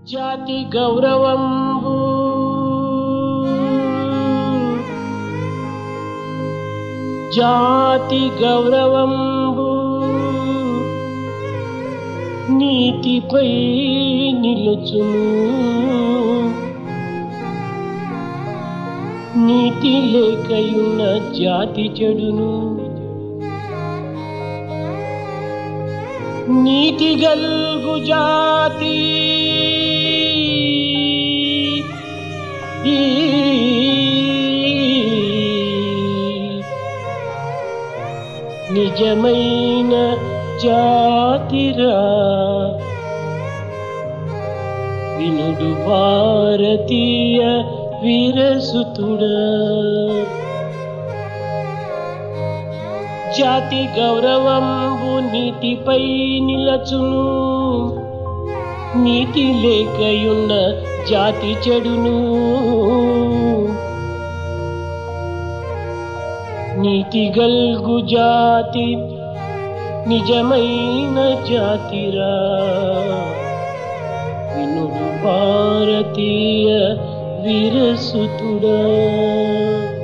జాతి గౌరవంబు జాతి గౌరవంబు నీతిపై నిలుచును నీతి లేకయున్న జాతి చెడును నీతి గల్గు జాతి నిజమైన జాతిరా వినుడు భారతీయ వీరసుతుడా జాతి గౌరవంబు నీతిపై నిలచును నీతి లేకయున్న జాతి చెడును నీతి గల్గు జాతి నిజమైన జాతిరా వినుడు భారతీయ వీరసుతుడా